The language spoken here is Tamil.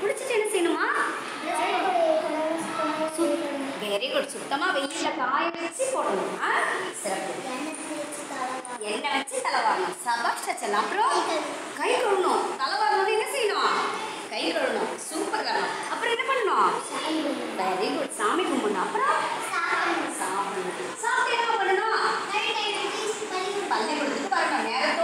குளிச்சுட்டு என்ன செய்யணுமா வெரி குட் சுத்தமாக வெயிலில் காய வச்சு போடணும் ஆ சிறப்பு எண்ணெய் வச்சு தலை வாரணும் சபாஷ் செல்லம் அப்புறம் கை கழுவணும் தலை வாரணும் என்ன செய்யணும் கை கழுவணும் சூப்பர் வரணும் அப்புறம் என்ன பண்ணணும் வெரி குட் சாமி கும்பிடணும் அப்புறம் சாப்பிடணும் சாப்பிட்டு என்ன பண்ணணும் பள்ளிக்கூடத்துக்கு வரணும் நேரத்துக்கு